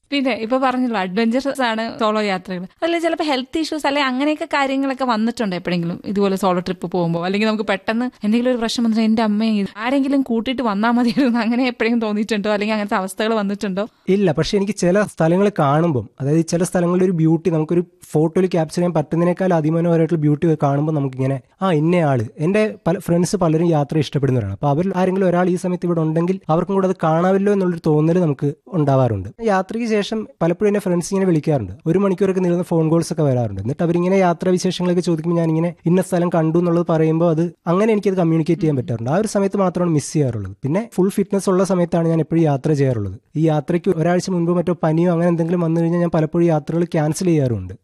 പിന്നെ ഇപ്പൊ പറഞ്ഞല്ലോ അഡ്വഞ്ചറസ് ആണ് സോളോ യാത്രകൾ അല്ലെങ്കിൽ ചിലപ്പോൾ ഹെൽത്ത് ഇഷ്യൂസ് അല്ലെങ്കിൽ അങ്ങനെയൊക്കെ കാര്യങ്ങളൊക്കെ വന്നിട്ടുണ്ട് എപ്പോഴെങ്കിലും ഇതുപോലെ സോളോ ട്രിപ്പ് പോകുമ്പോൾ അല്ലെങ്കിൽ നമുക്ക് പെട്ടെന്ന് എന്തെങ്കിലും ഒരു പ്രശ്നം വന്നിട്ട് എന്റെ അമ്മയെ ആരെങ്കിലും കൂട്ടിയിട്ട് വന്നാൽ മതിയായിരുന്നു അങ്ങനെ എപ്പോഴെങ്കിലും തോന്നിയിട്ടുണ്ടോ അല്ലെങ്കിൽ അങ്ങനത്തെ അവസ്ഥകൾ വന്നിട്ടുണ്ടോ ഇല്ല പക്ഷെ എനിക്ക് ചില സ്ഥലങ്ങൾ കാണുമ്പോൾ അതായത് ചില സ്ഥലങ്ങളുടെ ഒരു ബ്യൂട്ടി നമുക്കൊരു ഫോട്ടോയിൽ ക്യാപ്ചർ ചെയ്യാൻ പറ്റുന്നതിനേക്കാൾ അതിമനോഹരമായിട്ടുള്ള ബ്യൂട്ടി കാണുമ്പോൾ നമുക്കിങ്ങനെ ആ ഇന്നയാള് എൻ്റെ പല ഫ്രണ്ട്സ് പലരും യാത്ര ഇഷ്ടപ്പെടുന്നവരാണ് അപ്പോൾ അവർ ആരെങ്കിലും ഒരാൾ ഈ സമയത്ത് ഇവിടെ ഉണ്ടെങ്കിൽ അവർക്കും കൂടെ അത് കാണാമല്ലോ എന്നുള്ളൊരു തോന്നൽ നമുക്ക് ഉണ്ടാവാറുണ്ട് യാത്രയ്ക്ക് ശേഷം പലപ്പോഴും എൻ്റെ ഫ്രണ്ട്സ് ഇങ്ങനെ വിളിക്കാറുണ്ട് ഒരു മണിക്കൂറൊക്കെ നീളുന്ന ഫോൺ കോൾസ് ഒക്കെ വരാറുണ്ട് എന്നിട്ട് അവരിങ്ങനെ യാത്രാ വിശേഷങ്ങളൊക്കെ ചോദിക്കുമ്പോൾ ഞാനിങ്ങനെ ഇന്ന സ്ഥലം കണ്ടു എന്നുള്ളത് പറയുമ്പോൾ അത് അങ്ങനെ എനിക്കത് കമ്മ്യൂണിക്കേറ്റ് ചെയ്യാൻ പറ്റാറുണ്ട് ആ ഒരു സമയത്ത് മാത്രമാണ് മിസ് ചെയ്യാറുള്ളത് പിന്നെ ഫുൾ ഫിറ്റ്നസ് ഉള്ള സമയത്താണ് ഞാൻ എപ്പോഴും യാത്ര ചെയ്യാറുള്ളത് ഈ യാത്രയ്ക്ക് ഒരാഴ്ച മുൻപ് മറ്റോ പനിയോ അങ്ങനെ എന്തെങ്കിലും വന്നു കഴിഞ്ഞാൽ ഞാൻ പലപ്പോഴും യാത്രകൾ ക്യാൻസൽ ചെയ്യാറുണ്ട്